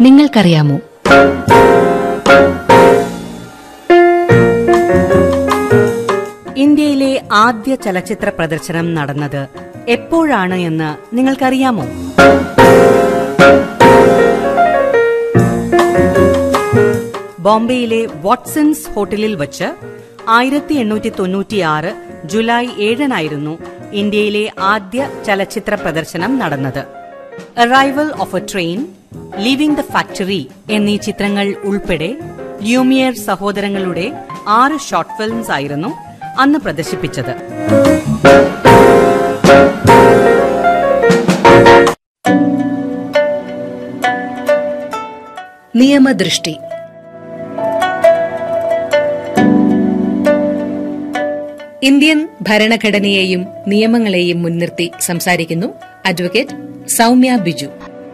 നിങ്ങൾക്കറിയാമോ ഇന്ത്യയിലെ ആദ്യ ചലച്ചിത്ര പ്രദർശനം നടന്നത് എപ്പോഴാണ് എന്ന് നിങ്ങൾക്കറിയാമോ ബോംബെയിലെ വാട്സൺസ് ഹോട്ടലിൽ വച്ച് ആയിരത്തി എണ്ണൂറ്റി തൊണ്ണൂറ്റിയാറ് ജൂലൈ ഏഴിനായിരുന്നു ഇന്ത്യയിലെ ആദ്യ ചലച്ചിത്ര പ്രദർശനം നടന്നത് arrival of a train leaving the factory എന്നീ ചിത്രങ്ങൾ ഉൾപ്പെടെ ല്യൂമിയർ സഹോദരങ്ങളുടെ ആറ് ഷോർട്ട് ഫിലിംസ് ആയിരുന്നു അന്ന് പ്രദർശിപ്പിച്ചത് നിയമദൃഷ്ടി ഇന്ത്യൻ ഭരണഘടനയെയും നിയമങ്ങളെയും മുൻനിർത്തി സംസാരിക്കുന്നു അഡ്വക്കേറ്റ് സൗമ്യ ബിജു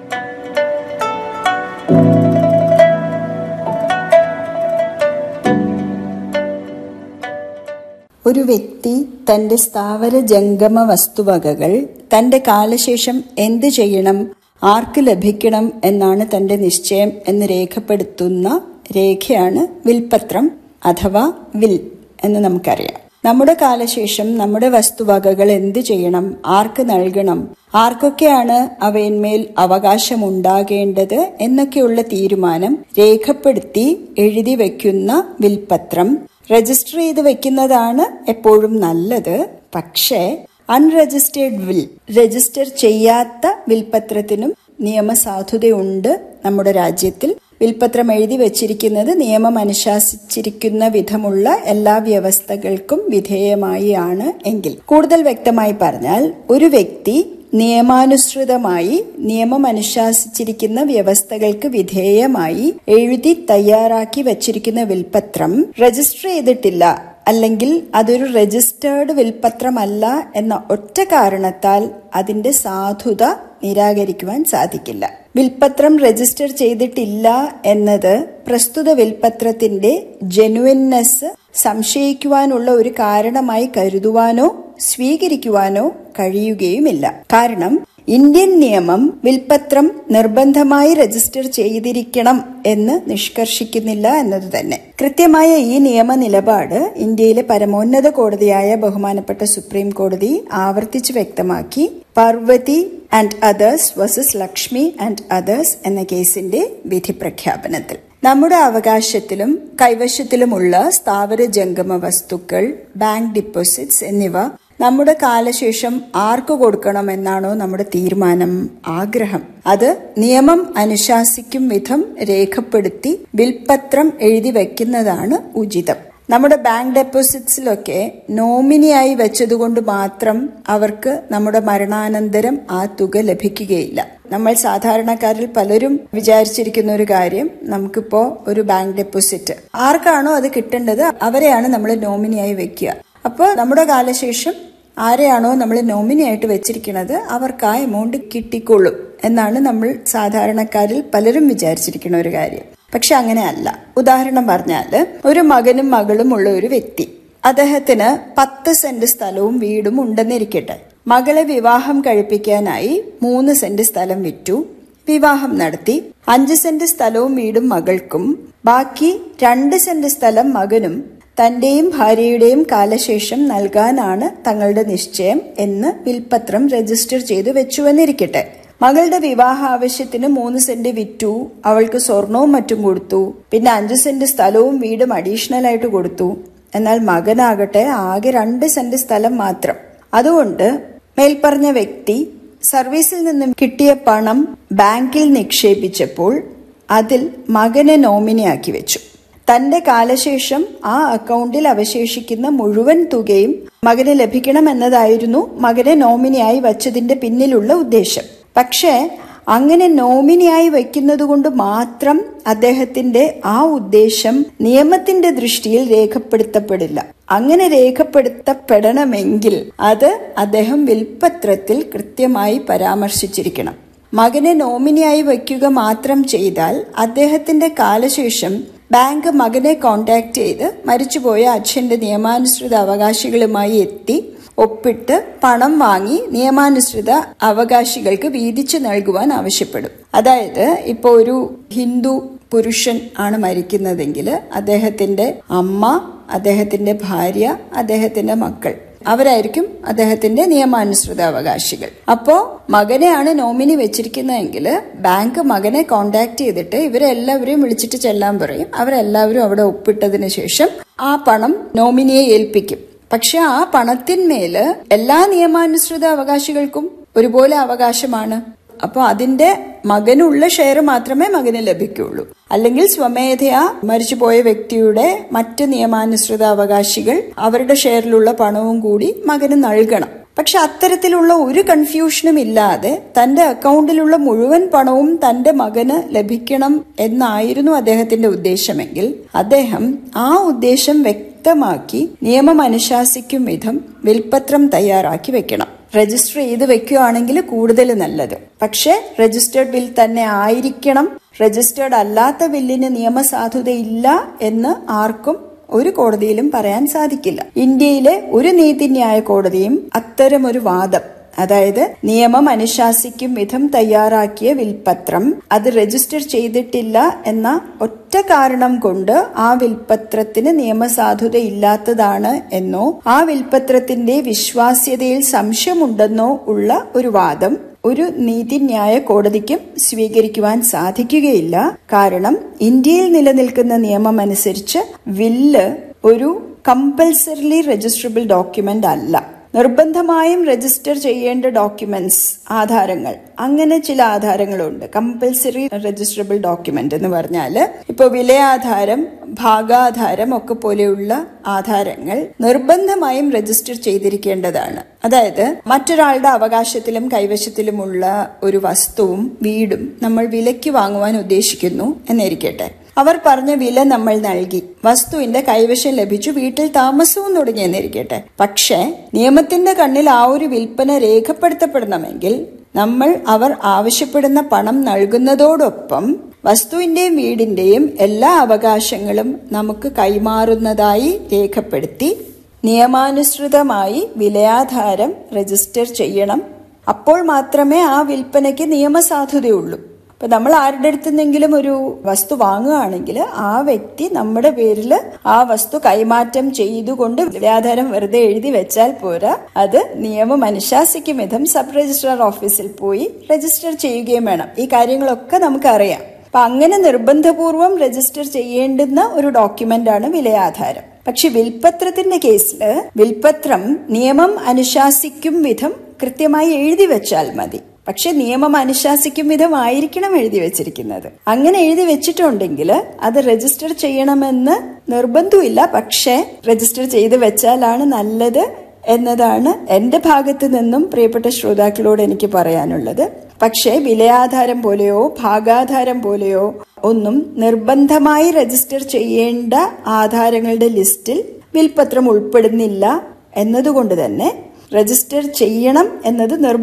ഒരു വ്യക്തി തന്റെ സ്ഥാവര ജംഗമ വസ്തുവകകൾ തന്റെ കാലശേഷം എന്ത് ചെയ്യണം ആർക്ക് ലഭിക്കണം എന്നാണ് തന്റെ നിശ്ചയം എന്ന് രേഖപ്പെടുത്തുന്ന രേഖയാണ് വിൽപത്രം അഥവാ വിൽ എന്ന് നമുക്കറിയാം നമ്മുടെ കാലശേഷം നമ്മുടെ വസ്തുവകകൾ എന്ത് ചെയ്യണം ആർക്ക് നൽകണം ആർക്കൊക്കെയാണ് അവയിന്മേൽ അവകാശമുണ്ടാകേണ്ടത് എന്നൊക്കെയുള്ള തീരുമാനം രേഖപ്പെടുത്തി എഴുതി വയ്ക്കുന്ന വിൽപത്രം രജിസ്റ്റർ ചെയ്ത് വെക്കുന്നതാണ് എപ്പോഴും നല്ലത് പക്ഷേ അൺരജിസ്റ്റേർഡ് വിൽ രജിസ്റ്റർ ചെയ്യാത്ത വിൽപത്രത്തിനും നിയമസാധുതയുണ്ട് നമ്മുടെ രാജ്യത്തിൽ വിൽപത്രം എഴുതി വച്ചിരിക്കുന്നത് നിയമം അനുശാസിച്ചിരിക്കുന്ന വിധമുള്ള എല്ലാ വ്യവസ്ഥകൾക്കും വിധേയമായി ആണ് എങ്കിൽ കൂടുതൽ വ്യക്തമായി പറഞ്ഞാൽ ഒരു വ്യക്തി നിയമാനുസൃതമായി നിയമം അനുശാസിച്ചിരിക്കുന്ന വ്യവസ്ഥകൾക്ക് വിധേയമായി എഴുതി തയ്യാറാക്കി വച്ചിരിക്കുന്ന വിൽപത്രം രജിസ്റ്റർ ചെയ്തിട്ടില്ല അല്ലെങ്കിൽ അതൊരു രജിസ്റ്റേർഡ് വിൽപത്രമല്ല എന്ന ഒറ്റ കാരണത്താൽ അതിന്റെ സാധുത നിരാകരിക്കുവാൻ സാധിക്കില്ല വിൽപത്രം രജിസ്റ്റർ ചെയ്തിട്ടില്ല എന്നത് പ്രസ്തുത വിൽപത്രത്തിന്റെ ജെനുവിൻനെസ് സംശയിക്കുവാനുള്ള ഒരു കാരണമായി കരുതുവാനോ സ്വീകരിക്കുവാനോ കഴിയുകയുമില്ല കാരണം ഇന്ത്യൻ നിയമം വിൽപത്രം നിർബന്ധമായി രജിസ്റ്റർ ചെയ്തിരിക്കണം എന്ന് നിഷ്കർഷിക്കുന്നില്ല എന്നത് തന്നെ കൃത്യമായ ഈ നിയമ നിലപാട് ഇന്ത്യയിലെ പരമോന്നത കോടതിയായ ബഹുമാനപ്പെട്ട സുപ്രീം കോടതി ആവർത്തിച്ച് വ്യക്തമാക്കി Parvathi and others versus Lakshmi and others എന്ന കേസിന്റെ വിധി പ്രഖ്യാപനത്തിൽ നമ്മുടെ അവകാശത്തിലും കൈവശത്തിലുമുള്ള സ്ഥാവര ജംഗമ വസ്തുക്കൾ ബാങ്ക് ഡിപ്പോസിറ്റ്സ് എന്നിവ നമ്മുടെ കാലശേഷം ആർക്ക് കൊടുക്കണമെന്നാണോ നമ്മുടെ തീരുമാനം ആഗ്രഹം അത് നിയമം അനുശാസിക്കും വിധം രേഖപ്പെടുത്തി വിൽപത്രം എഴുതി വെക്കുന്നതാണ് ഉചിതം നമ്മുടെ ബാങ്ക് ഡെപ്പോസിറ്റ്സിലൊക്കെ നോമിനിയായി വെച്ചതുകൊണ്ട് മാത്രം അവർക്ക് നമ്മുടെ മരണാനന്തരം ആ തുക ലഭിക്കുകയില്ല നമ്മൾ സാധാരണക്കാരിൽ പലരും വിചാരിച്ചിരിക്കുന്ന ഒരു കാര്യം നമുക്കിപ്പോ ഒരു ബാങ്ക് ഡെപ്പോസിറ്റ് ആർക്കാണോ അത് കിട്ടേണ്ടത് അവരെയാണ് നമ്മൾ നോമിനിയായി വെക്കുക അപ്പോൾ നമ്മുടെ കാലശേഷം ആരെയാണോ നമ്മൾ നോമിനിയായിട്ട് വെച്ചിരിക്കുന്നത് അവർക്ക് ആ എമൗണ്ട് കിട്ടിക്കൊള്ളും എന്നാണ് നമ്മൾ സാധാരണക്കാരിൽ പലരും വിചാരിച്ചിരിക്കുന്ന ഒരു കാര്യം പക്ഷെ അങ്ങനെയല്ല ഉദാഹരണം പറഞ്ഞാൽ ഒരു മകനും മകളും ഉള്ള ഒരു വ്യക്തി അദ്ദേഹത്തിന് പത്ത് സെന്റ് സ്ഥലവും വീടും ഉണ്ടെന്നിരിക്കട്ടെ മകളെ വിവാഹം കഴിപ്പിക്കാനായി മൂന്ന് സെന്റ് സ്ഥലം വിറ്റു വിവാഹം നടത്തി അഞ്ച് സെന്റ് സ്ഥലവും വീടും മകൾക്കും ബാക്കി രണ്ട് സെന്റ് സ്ഥലം മകനും തന്റെയും ഭാര്യയുടെയും കാലശേഷം നൽകാനാണ് തങ്ങളുടെ നിശ്ചയം എന്ന് വിൽപത്രം രജിസ്റ്റർ ചെയ്തു വെച്ചുവെന്നിരിക്കട്ടെ മകളുടെ വിവാഹ ആവശ്യത്തിന് മൂന്ന് സെന്റ് വിറ്റു അവൾക്ക് സ്വർണവും മറ്റും കൊടുത്തു പിന്നെ അഞ്ചു സെന്റ് സ്ഥലവും വീടും അഡീഷണൽ ആയിട്ട് കൊടുത്തു എന്നാൽ മകനാകട്ടെ ആകെ രണ്ട് സെന്റ് സ്ഥലം മാത്രം അതുകൊണ്ട് മേൽപ്പറഞ്ഞ വ്യക്തി സർവീസിൽ നിന്നും കിട്ടിയ പണം ബാങ്കിൽ നിക്ഷേപിച്ചപ്പോൾ അതിൽ മകനെ നോമിനിയാക്കി വെച്ചു തന്റെ കാലശേഷം ആ അക്കൗണ്ടിൽ അവശേഷിക്കുന്ന മുഴുവൻ തുകയും മകന് ലഭിക്കണമെന്നതായിരുന്നു മകനെ നോമിനിയായി വച്ചതിന്റെ പിന്നിലുള്ള ഉദ്ദേശം പക്ഷേ അങ്ങനെ നോമിനിയായി വയ്ക്കുന്നത് കൊണ്ട് മാത്രം അദ്ദേഹത്തിന്റെ ആ ഉദ്ദേശം നിയമത്തിന്റെ ദൃഷ്ടിയിൽ രേഖപ്പെടുത്തപ്പെടില്ല അങ്ങനെ രേഖപ്പെടുത്തപ്പെടണമെങ്കിൽ അത് അദ്ദേഹം വിൽപത്രത്തിൽ കൃത്യമായി പരാമർശിച്ചിരിക്കണം മകനെ നോമിനിയായി വയ്ക്കുക മാത്രം ചെയ്താൽ അദ്ദേഹത്തിന്റെ കാലശേഷം ബാങ്ക് മകനെ കോണ്ടാക്ട് ചെയ്ത് മരിച്ചുപോയ അച്ഛന്റെ നിയമാനുസൃത അവകാശികളുമായി എത്തി ഒപ്പിട്ട് പണം വാങ്ങി നിയമാനുസൃത അവകാശികൾക്ക് വീതിച്ചു നൽകുവാൻ ആവശ്യപ്പെടും അതായത് ഇപ്പോൾ ഒരു ഹിന്ദു പുരുഷൻ ആണ് മരിക്കുന്നതെങ്കിൽ അദ്ദേഹത്തിന്റെ അമ്മ അദ്ദേഹത്തിന്റെ ഭാര്യ അദ്ദേഹത്തിന്റെ മക്കൾ അവരായിരിക്കും അദ്ദേഹത്തിന്റെ നിയമാനുസൃത അവകാശികൾ അപ്പോ മകനെയാണ് നോമിനി വെച്ചിരിക്കുന്നതെങ്കിൽ ബാങ്ക് മകനെ കോണ്ടാക്ട് ചെയ്തിട്ട് ഇവരെല്ലാവരെയും വിളിച്ചിട്ട് ചെല്ലാൻ പറയും അവരെല്ലാവരും അവിടെ ഒപ്പിട്ടതിന് ശേഷം ആ പണം നോമിനിയെ ഏൽപ്പിക്കും പക്ഷെ ആ പണത്തിന്മേല് എല്ലാ നിയമാനുസൃത അവകാശികൾക്കും ഒരുപോലെ അവകാശമാണ് അപ്പോൾ അതിന്റെ മകനുള്ള ഷെയർ മാത്രമേ മകന് ലഭിക്കുള്ളൂ അല്ലെങ്കിൽ സ്വമേധയാ മരിച്ചുപോയ വ്യക്തിയുടെ മറ്റ് നിയമാനുസൃത അവകാശികൾ അവരുടെ ഷെയറിലുള്ള പണവും കൂടി മകന് നൽകണം പക്ഷെ അത്തരത്തിലുള്ള ഒരു കൺഫ്യൂഷനും ഇല്ലാതെ തന്റെ അക്കൗണ്ടിലുള്ള മുഴുവൻ പണവും തന്റെ മകന് ലഭിക്കണം എന്നായിരുന്നു അദ്ദേഹത്തിന്റെ ഉദ്ദേശമെങ്കിൽ അദ്ദേഹം ആ ഉദ്ദേശം വ്യക്തമാക്കി നിയമം അനുശാസിക്കും വിധം വിൽപത്രം തയ്യാറാക്കി വെക്കണം രജിസ്റ്റർ ചെയ്ത് വെക്കുകയാണെങ്കിൽ കൂടുതൽ നല്ലത് പക്ഷെ രജിസ്റ്റേർഡ് ബിൽ തന്നെ ആയിരിക്കണം രജിസ്റ്റേർഡ് അല്ലാത്ത ബില്ലിന് നിയമസാധുതയില്ല എന്ന് ആർക്കും ഒരു കോടതിയിലും പറയാൻ സാധിക്കില്ല ഇന്ത്യയിലെ ഒരു നീതിന്യായ കോടതിയും അത്തരമൊരു വാദം അതായത് നിയമം അനുശാസിക്കും വിധം തയ്യാറാക്കിയ വിൽപത്രം അത് രജിസ്റ്റർ ചെയ്തിട്ടില്ല എന്ന ഒറ്റ കാരണം കൊണ്ട് ആ വിൽപത്രത്തിന് നിയമസാധുത ഇല്ലാത്തതാണ് എന്നോ ആ വിൽപത്രത്തിന്റെ വിശ്വാസ്യതയിൽ സംശയമുണ്ടെന്നോ ഉള്ള ഒരു വാദം ഒരു നീതിന്യായ കോടതിക്കും സ്വീകരിക്കുവാൻ സാധിക്കുകയില്ല കാരണം ഇന്ത്യയിൽ നിലനിൽക്കുന്ന നിയമം അനുസരിച്ച് വില്ല് ഒരു കമ്പൽസറിലി രജിസ്ട്രബിൾ ഡോക്യുമെന്റ് അല്ല നിർബന്ധമായും രജിസ്റ്റർ ചെയ്യേണ്ട ഡോക്യുമെന്റ്സ് ആധാരങ്ങൾ അങ്ങനെ ചില ആധാരങ്ങളുണ്ട് കമ്പൽസറി രജിസ്റ്ററബിൾ ഡോക്യുമെന്റ് എന്ന് പറഞ്ഞാൽ ഇപ്പൊ വിലയാധാരം ഭാഗാധാരം ഒക്കെ പോലെയുള്ള ആധാരങ്ങൾ നിർബന്ധമായും രജിസ്റ്റർ ചെയ്തിരിക്കേണ്ടതാണ് അതായത് മറ്റൊരാളുടെ അവകാശത്തിലും കൈവശത്തിലുമുള്ള ഒരു വസ്തുവും വീടും നമ്മൾ വിലയ്ക്ക് വാങ്ങുവാൻ ഉദ്ദേശിക്കുന്നു എന്നിരിക്കട്ടെ അവർ പറഞ്ഞ വില നമ്മൾ നൽകി വസ്തുവിന്റെ കൈവശം ലഭിച്ചു വീട്ടിൽ താമസവും തുടങ്ങിയെന്നിരിക്കട്ടെ പക്ഷേ നിയമത്തിന്റെ കണ്ണിൽ ആ ഒരു വിൽപ്പന രേഖപ്പെടുത്തപ്പെടണമെങ്കിൽ നമ്മൾ അവർ ആവശ്യപ്പെടുന്ന പണം നൽകുന്നതോടൊപ്പം വസ്തുവിന്റെയും വീടിന്റെയും എല്ലാ അവകാശങ്ങളും നമുക്ക് കൈമാറുന്നതായി രേഖപ്പെടുത്തി നിയമാനുസൃതമായി വിലയാധാരം രജിസ്റ്റർ ചെയ്യണം അപ്പോൾ മാത്രമേ ആ വിൽപ്പനയ്ക്ക് നിയമസാധുതയുള്ളൂ ഇപ്പൊ നമ്മൾ ആരുടെ അടുത്തുനിന്നെങ്കിലും ഒരു വസ്തു വാങ്ങുകയാണെങ്കിൽ ആ വ്യക്തി നമ്മുടെ പേരിൽ ആ വസ്തു കൈമാറ്റം ചെയ്തുകൊണ്ട് വിലയാധാരം വെറുതെ എഴുതി വെച്ചാൽ പോരാ അത് നിയമം അനുശാസിക്കും വിധം സബ് രജിസ്ട്രാർ ഓഫീസിൽ പോയി രജിസ്റ്റർ ചെയ്യുകയും വേണം ഈ കാര്യങ്ങളൊക്കെ നമുക്കറിയാം അപ്പൊ അങ്ങനെ നിർബന്ധപൂർവം രജിസ്റ്റർ ചെയ്യേണ്ടുന്ന ഒരു ഡോക്യുമെന്റ് ആണ് വിലയാധാരം പക്ഷെ വിൽപത്രത്തിന്റെ കേസിൽ വിൽപത്രം നിയമം അനുശാസിക്കും വിധം കൃത്യമായി എഴുതി വെച്ചാൽ മതി പക്ഷെ നിയമം അനുശാസിക്കും വിധമായിരിക്കണം എഴുതി വെച്ചിരിക്കുന്നത് അങ്ങനെ എഴുതി വെച്ചിട്ടുണ്ടെങ്കിൽ അത് രജിസ്റ്റർ ചെയ്യണമെന്ന് നിർബന്ധമില്ല പക്ഷേ രജിസ്റ്റർ ചെയ്ത് വെച്ചാലാണ് നല്ലത് എന്നതാണ് എന്റെ ഭാഗത്ത് നിന്നും പ്രിയപ്പെട്ട ശ്രോതാക്കളോട് എനിക്ക് പറയാനുള്ളത് പക്ഷേ വിലയാധാരം പോലെയോ ഭാഗാധാരം പോലെയോ ഒന്നും നിർബന്ധമായി രജിസ്റ്റർ ചെയ്യേണ്ട ആധാരങ്ങളുടെ ലിസ്റ്റിൽ വിൽപത്രം ഉൾപ്പെടുന്നില്ല എന്നതുകൊണ്ട് തന്നെ രജിസ്റ്റർ ചെയ്യണം എന്നത് നിർബന്ധം